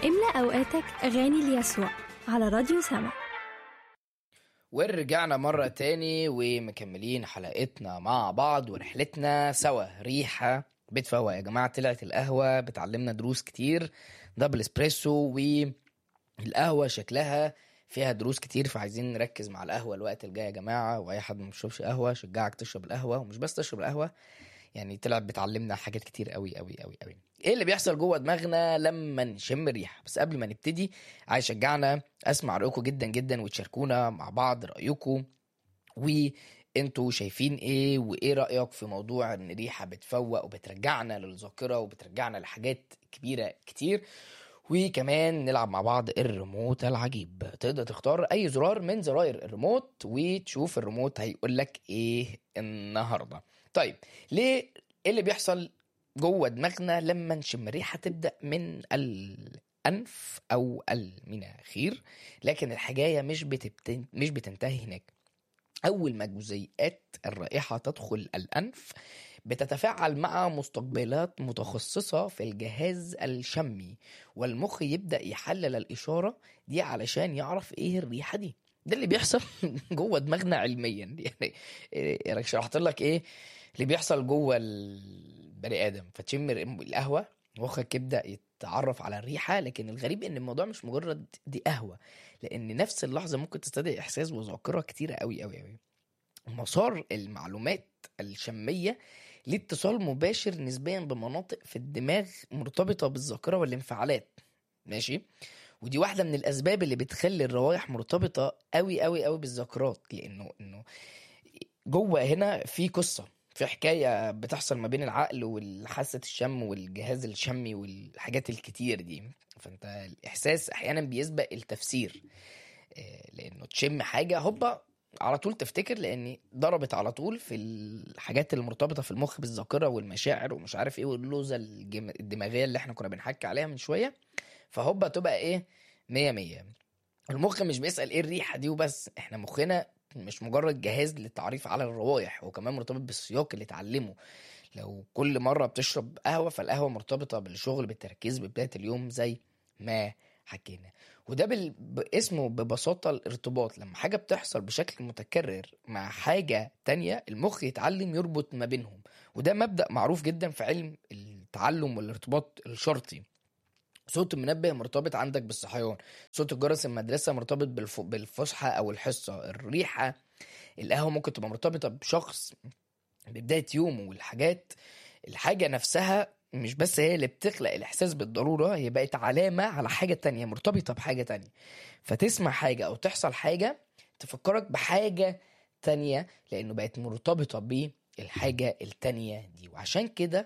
املأ أوقاتك أغاني ليسوع على راديو سما ورجعنا مرة تاني ومكملين حلقتنا مع بعض ورحلتنا سوا ريحة بتفوق يا جماعة طلعت القهوة بتعلمنا دروس كتير دبل اسبريسو والقهوة شكلها فيها دروس كتير فعايزين نركز مع القهوة الوقت الجاي يا جماعة وأي حد ما بيشربش قهوة شجعك تشرب القهوة ومش بس تشرب القهوة يعني طلعت بتعلمنا حاجات كتير قوي قوي قوي قوي ايه اللي بيحصل جوه دماغنا لما نشم الريحه بس قبل ما نبتدي عايز اشجعنا اسمع رايكم جدا جدا وتشاركونا مع بعض رايكم وانتوا شايفين ايه وايه رايك في موضوع ان الريحه بتفوق وبترجعنا للذاكره وبترجعنا لحاجات كبيره كتير وكمان نلعب مع بعض الريموت العجيب تقدر تختار اي زرار من زراير الريموت وتشوف الريموت هيقول لك ايه النهارده طيب ليه ايه اللي بيحصل جوه دماغنا لما نشم ريحه تبدا من الانف او المناخير لكن الحكايه مش بتبتن... مش بتنتهي هناك اول ما جزيئات الرائحه تدخل الانف بتتفاعل مع مستقبلات متخصصة في الجهاز الشمي والمخ يبدأ يحلل الإشارة دي علشان يعرف إيه الريحة دي ده اللي بيحصل جوه دماغنا علميا يعني إيه شرحت لك ايه اللي بيحصل جوه البني ادم فتشم القهوه مخك يبدا يتعرف على الريحه لكن الغريب ان الموضوع مش مجرد دي قهوه لان نفس اللحظه ممكن تستدعي احساس وذاكره كتيره قوي قوي قوي مسار المعلومات الشميه ليه اتصال مباشر نسبيا بمناطق في الدماغ مرتبطه بالذاكره والانفعالات ماشي ودي واحدة من الأسباب اللي بتخلي الروائح مرتبطة قوي قوي قوي بالذاكرات لأنه إنه جوه هنا في قصة في حكاية بتحصل ما بين العقل والحاسة الشم والجهاز الشمي والحاجات الكتير دي فأنت الإحساس أحيانا بيسبق التفسير آه، لأنه تشم حاجة هوبا على طول تفتكر لأن ضربت على طول في الحاجات المرتبطة في المخ بالذاكرة والمشاعر ومش عارف إيه واللوزة الجم- الدماغية اللي إحنا كنا بنحكي عليها من شوية فهوبا تبقى ايه مية مية المخ مش بيسأل ايه الريحة دي وبس احنا مخنا مش مجرد جهاز للتعريف على الروائح هو كمان مرتبط بالسياق اللي اتعلمه لو كل مرة بتشرب قهوة فالقهوة مرتبطة بالشغل بالتركيز ببداية اليوم زي ما حكينا وده بال... ب- اسمه ببساطة الارتباط لما حاجة بتحصل بشكل متكرر مع حاجة تانية المخ يتعلم يربط ما بينهم وده مبدأ معروف جدا في علم التعلم والارتباط الشرطي صوت المنبه مرتبط عندك بالصحيان صوت الجرس المدرسة مرتبط بالف... بالفسحة أو الحصة الريحة القهوة ممكن تبقى مرتبطة بشخص ببداية يومه والحاجات الحاجة نفسها مش بس هي اللي بتخلق الإحساس بالضرورة هي بقت علامة على حاجة تانية مرتبطة بحاجة تانية فتسمع حاجة أو تحصل حاجة تفكرك بحاجة تانية لأنه بقت مرتبطة بالحاجة التانية دي وعشان كده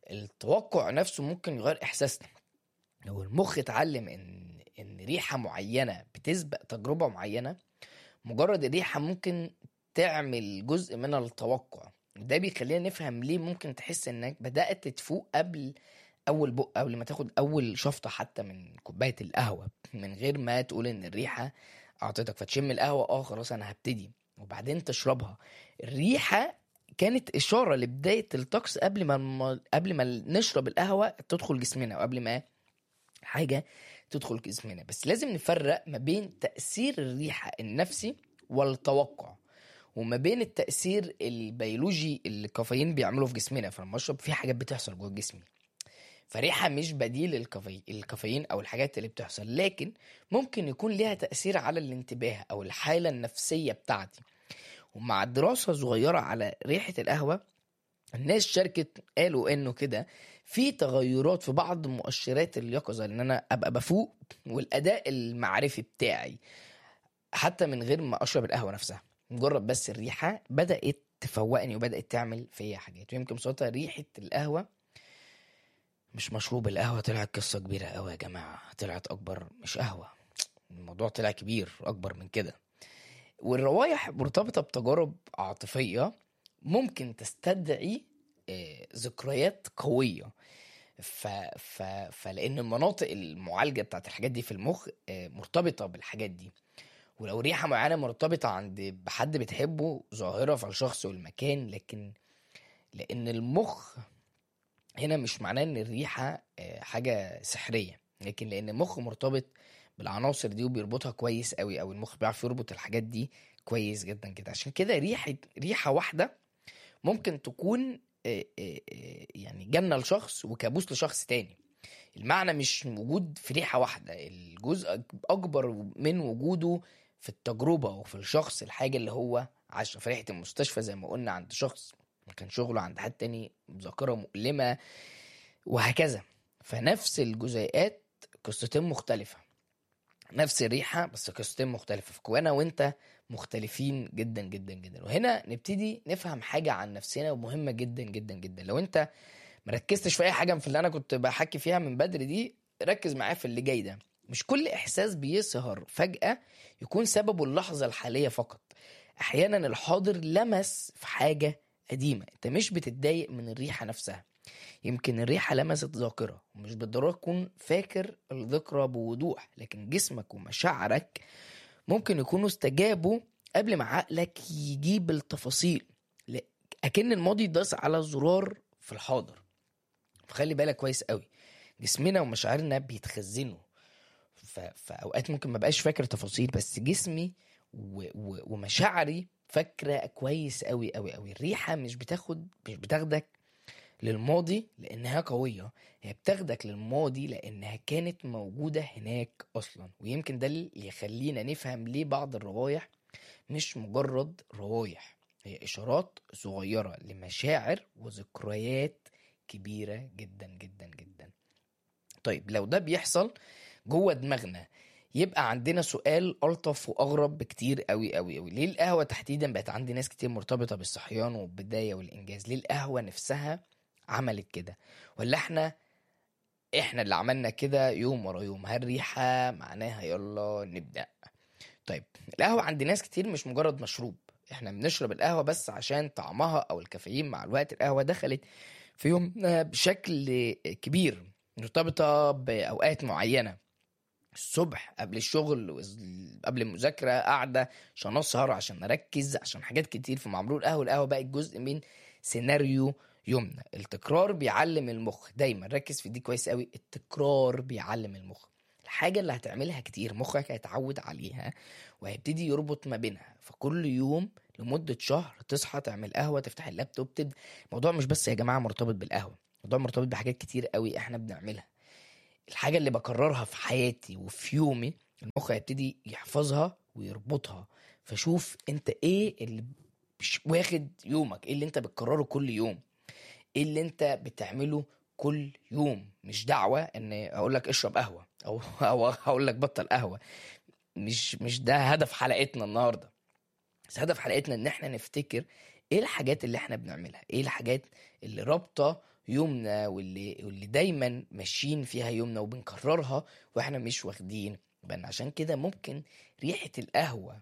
التوقع نفسه ممكن يغير إحساسنا لو المخ اتعلم ان ان ريحه معينه بتسبق تجربه معينه مجرد الريحه ممكن تعمل جزء من التوقع ده بيخلينا نفهم ليه ممكن تحس انك بدات تفوق قبل اول بق قبل ما تاخد اول شفطه حتى من كوبايه القهوه من غير ما تقول ان الريحه اعطيتك فتشم القهوه اه خلاص انا هبتدي وبعدين تشربها الريحه كانت اشاره لبدايه الطقس قبل ما قبل ما نشرب القهوه تدخل جسمنا وقبل ما حاجة تدخل جسمنا بس لازم نفرق ما بين تأثير الريحة النفسي والتوقع وما بين التأثير البيولوجي اللي الكافيين بيعمله في جسمنا فلما اشرب في حاجات بتحصل جوه جسمي فريحة مش بديل الكافي... الكافيين أو الحاجات اللي بتحصل لكن ممكن يكون ليها تأثير على الانتباه أو الحالة النفسية بتاعتي ومع دراسة صغيرة على ريحة القهوة الناس شاركت قالوا انه كده في تغيرات في بعض مؤشرات اليقظه ان انا ابقى بفوق والاداء المعرفي بتاعي حتى من غير ما اشرب القهوه نفسها مجرد بس الريحه بدات تفوقني وبدات تعمل فيا حاجات ويمكن بصراحه ريحه القهوه مش مشروب القهوه طلعت قصه كبيره قوي يا جماعه طلعت اكبر مش قهوه الموضوع طلع كبير اكبر من كده والروايح مرتبطه بتجارب عاطفيه ممكن تستدعي آه، ذكريات قويه ف... ف... فلان المناطق المعالجه بتاعت الحاجات دي في المخ آه، مرتبطه بالحاجات دي ولو ريحه معينه مرتبطه عند بحد بتحبه ظاهره في الشخص والمكان لكن لان المخ هنا مش معناه ان الريحه آه، حاجه سحريه لكن لان المخ مرتبط بالعناصر دي وبيربطها كويس قوي او المخ بيعرف يربط الحاجات دي كويس جدا كده عشان كده ريحه ريحه واحده ممكن تكون آه، آه، آه، يعني جنه لشخص وكابوس لشخص تاني المعنى مش موجود في ريحه واحده الجزء اكبر من وجوده في التجربه وفي الشخص الحاجه اللي هو عاشها في ريحه المستشفى زي ما قلنا عند شخص كان شغله عند حد تاني ذاكره مؤلمه وهكذا فنفس الجزيئات قصتين مختلفه نفس الريحه بس قصتين مختلفه فانا وانت مختلفين جدا جدا جدا وهنا نبتدي نفهم حاجه عن نفسنا ومهمه جدا جدا جدا لو انت مركزتش في اي حاجه في اللي انا كنت بحكي فيها من بدري دي ركز معايا في اللي جاي ده مش كل احساس بيظهر فجاه يكون سببه اللحظه الحاليه فقط احيانا الحاضر لمس في حاجه قديمه انت مش بتتضايق من الريحه نفسها يمكن الريحه لمست ذاكره ومش بالضروره تكون فاكر الذكرى بوضوح لكن جسمك ومشاعرك ممكن يكونوا استجابوا قبل ما عقلك يجيب التفاصيل ل- اكن الماضي داس على زرار في الحاضر فخلي بالك كويس قوي جسمنا ومشاعرنا بيتخزنوا ف... فاوقات ممكن ما بقاش فاكر تفاصيل بس جسمي و... و... ومشاعري فاكره كويس قوي قوي قوي الريحه مش بتاخد مش بتاخدك للماضي لانها قويه هي بتاخدك للماضي لانها كانت موجوده هناك اصلا ويمكن ده اللي يخلينا نفهم ليه بعض الروايح مش مجرد روايح هي اشارات صغيره لمشاعر وذكريات كبيره جدا جدا جدا طيب لو ده بيحصل جوه دماغنا يبقى عندنا سؤال الطف واغرب بكتير قوي قوي قوي ليه القهوه تحديدا بقت عندي ناس كتير مرتبطه بالصحيان والبدايه والانجاز ليه القهوه نفسها عملت كده ولا احنا احنا اللي عملنا كده يوم ورا يوم هالريحه معناها يلا نبدا طيب القهوه عند ناس كتير مش مجرد مشروب احنا بنشرب القهوه بس عشان طعمها او الكافيين مع الوقت القهوه دخلت في يومنا بشكل كبير مرتبطه باوقات معينه الصبح قبل الشغل وز- قبل المذاكره قاعده عشان اسهر عشان اركز عشان حاجات كتير في معمول القهوه القهوه بقت جزء من سيناريو يومنا التكرار بيعلم المخ دايما ركز في دي كويس قوي التكرار بيعلم المخ الحاجه اللي هتعملها كتير مخك هيتعود عليها وهيبتدي يربط ما بينها فكل يوم لمده شهر تصحى تعمل قهوه تفتح اللابتوب تبدا الموضوع مش بس يا جماعه مرتبط بالقهوه الموضوع مرتبط بحاجات كتير قوي احنا بنعملها الحاجه اللي بكررها في حياتي وفي يومي المخ هيبتدي يحفظها ويربطها فشوف انت ايه اللي مش واخد يومك ايه اللي انت بتكرره كل يوم ايه اللي انت بتعمله كل يوم مش دعوه ان اقول لك اشرب قهوه او او هقول لك بطل قهوه مش مش ده هدف حلقتنا النهارده بس هدف حلقتنا ان احنا نفتكر ايه الحاجات اللي احنا بنعملها ايه الحاجات اللي رابطه يومنا واللي واللي دايما ماشيين فيها يومنا وبنكررها واحنا مش واخدين بالنا عشان كده ممكن ريحه القهوه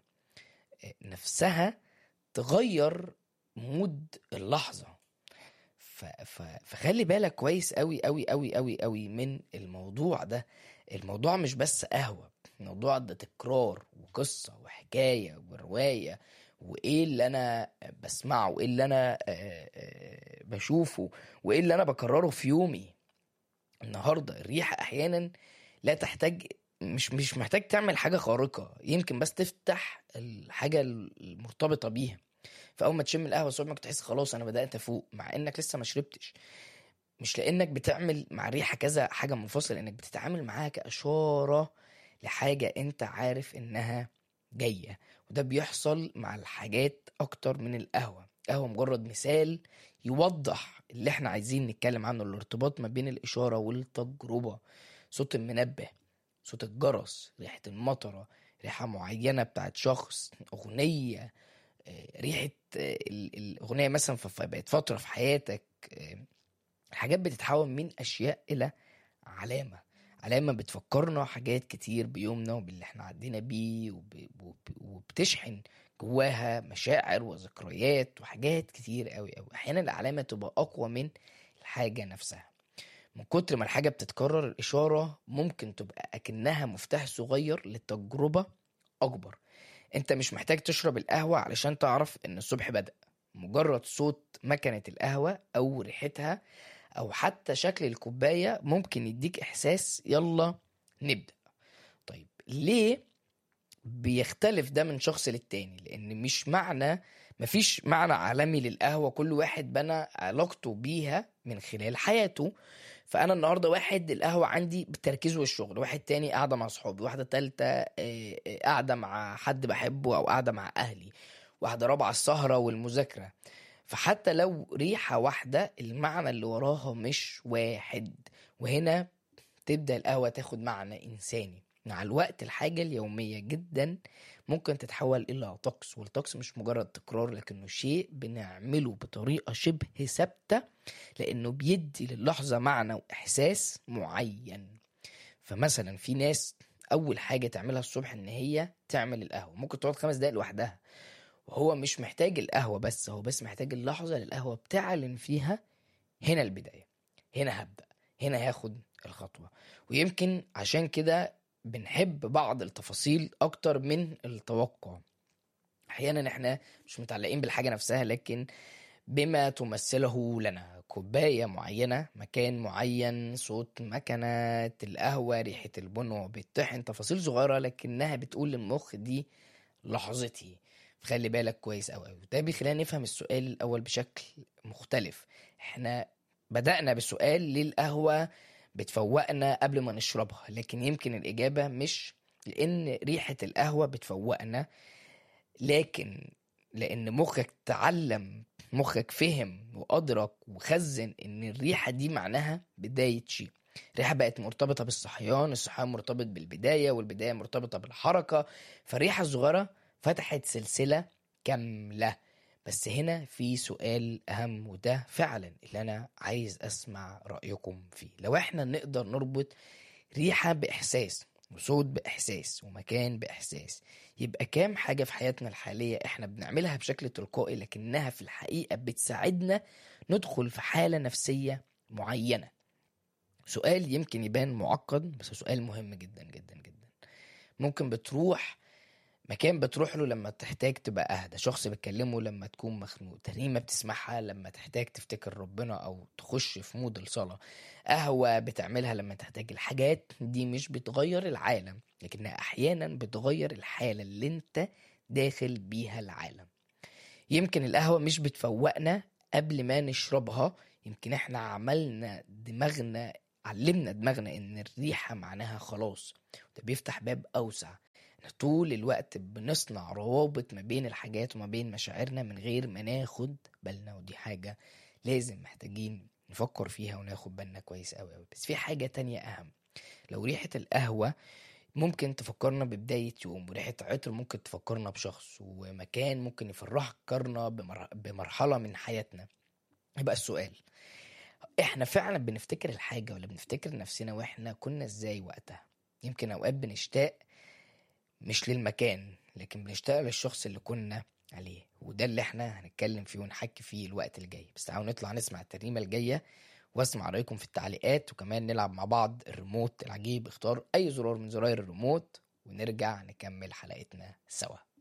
نفسها تغير مود اللحظه ف... ف... فخلي بالك كويس قوي قوي قوي قوي قوي من الموضوع ده الموضوع مش بس قهوه الموضوع ده تكرار وقصه وحكايه وروايه وايه اللي انا بسمعه وايه اللي انا آه، آه، بشوفه وايه اللي انا بكرره في يومي النهارده الريحه احيانا لا تحتاج مش مش محتاج تعمل حاجه خارقه يمكن بس تفتح الحاجه المرتبطه بيها فاول ما تشم القهوه الصبح ممكن تحس خلاص انا بدات افوق مع انك لسه ما شربتش مش لانك بتعمل مع الريحه كذا حاجه منفصله انك بتتعامل معاها كاشاره لحاجه انت عارف انها جايه وده بيحصل مع الحاجات اكتر من القهوه قهوه مجرد مثال يوضح اللي احنا عايزين نتكلم عنه الارتباط ما بين الاشاره والتجربه صوت المنبه صوت الجرس ريحه المطره ريحه معينه بتاعت شخص اغنيه آه، ريحه آه، ال- الاغنيه مثلا ف- ف- بقت فتره في حياتك آه، الحاجات بتتحول من اشياء الى علامه علامه بتفكرنا حاجات كتير بيومنا وباللي احنا عدينا بيه وب- وب- وبتشحن جواها مشاعر وذكريات وحاجات كتير قوي قوي احيانا العلامه تبقى اقوى من الحاجه نفسها من كتر ما الحاجه بتتكرر الاشاره ممكن تبقى اكنها مفتاح صغير لتجربه اكبر انت مش محتاج تشرب القهوه علشان تعرف ان الصبح بدأ مجرد صوت مكنه القهوه او ريحتها او حتى شكل الكوبايه ممكن يديك احساس يلا نبدا طيب ليه بيختلف ده من شخص للتاني لان مش معنى مفيش معنى عالمي للقهوه كل واحد بنى علاقته بيها من خلال حياته فانا النهارده واحد القهوه عندي بالتركيز والشغل واحد تاني قاعده مع صحابي واحده تالته آه، آه، قاعده مع حد بحبه او قاعده مع اهلي واحده رابعه السهره والمذاكره فحتى لو ريحه واحده المعنى اللي وراها مش واحد وهنا تبدا القهوه تاخد معنى انساني مع الوقت الحاجه اليوميه جدا ممكن تتحول الى طقس والطقس مش مجرد تكرار لكنه شيء بنعمله بطريقه شبه ثابته لانه بيدي للحظه معنى واحساس معين فمثلا في ناس اول حاجه تعملها الصبح ان هي تعمل القهوه ممكن تقعد خمس دقايق لوحدها وهو مش محتاج القهوه بس هو بس محتاج اللحظه اللي القهوه بتعلن فيها هنا البدايه هنا هبدا هنا هاخد الخطوه ويمكن عشان كده بنحب بعض التفاصيل اكتر من التوقع احيانا احنا مش متعلقين بالحاجه نفسها لكن بما تمثله لنا كوباية معينة مكان معين صوت مكنة القهوة ريحة البن وهو بيطحن تفاصيل صغيرة لكنها بتقول للمخ دي لحظتي خلي بالك كويس أوي أوي ده بيخلينا نفهم السؤال الأول بشكل مختلف احنا بدأنا بسؤال ليه القهوة بتفوقنا قبل ما نشربها لكن يمكن الإجابة مش لأن ريحة القهوة بتفوقنا لكن لأن مخك تعلم مخك فهم وأدرك وخزن إن الريحة دي معناها بداية شيء الريحة بقت مرتبطة بالصحيان الصحيان مرتبط بالبداية والبداية مرتبطة بالحركة فالريحة الصغيرة فتحت سلسلة كاملة بس هنا في سؤال أهم وده فعلا اللي أنا عايز أسمع رأيكم فيه لو احنا نقدر نربط ريحة بإحساس وصوت بإحساس ومكان بإحساس يبقى كام حاجة في حياتنا الحالية احنا بنعملها بشكل تلقائي لكنها في الحقيقة بتساعدنا ندخل في حالة نفسية معينة سؤال يمكن يبان معقد بس سؤال مهم جدا جدا جدا ممكن بتروح مكان بتروح له لما تحتاج تبقى اهدى شخص بتكلمه لما تكون مخنوق ترنيمه بتسمعها لما تحتاج تفتكر ربنا او تخش في مود الصلاه قهوه بتعملها لما تحتاج الحاجات دي مش بتغير العالم لكنها احيانا بتغير الحاله اللي انت داخل بيها العالم يمكن القهوه مش بتفوقنا قبل ما نشربها يمكن احنا عملنا دماغنا علمنا دماغنا ان الريحه معناها خلاص ده بيفتح باب اوسع طول الوقت بنصنع روابط ما بين الحاجات وما بين مشاعرنا من غير ما ناخد بالنا ودي حاجة لازم محتاجين نفكر فيها وناخد بالنا كويس قوي قوي بس في حاجة تانية أهم لو ريحة القهوة ممكن تفكرنا ببداية يوم وريحة عطر ممكن تفكرنا بشخص ومكان ممكن يفرحنا بمر... بمرحلة من حياتنا يبقى السؤال احنا فعلا بنفتكر الحاجة ولا بنفتكر نفسنا واحنا كنا ازاي وقتها يمكن اوقات بنشتاق مش للمكان لكن بنشتغل للشخص اللي كنا عليه وده اللي احنا هنتكلم فيه ونحكي فيه الوقت الجاي بس تعالوا نطلع نسمع الترنيمه الجايه واسمع رايكم في التعليقات وكمان نلعب مع بعض الريموت العجيب اختار اي زرار من زراير الريموت ونرجع نكمل حلقتنا سوا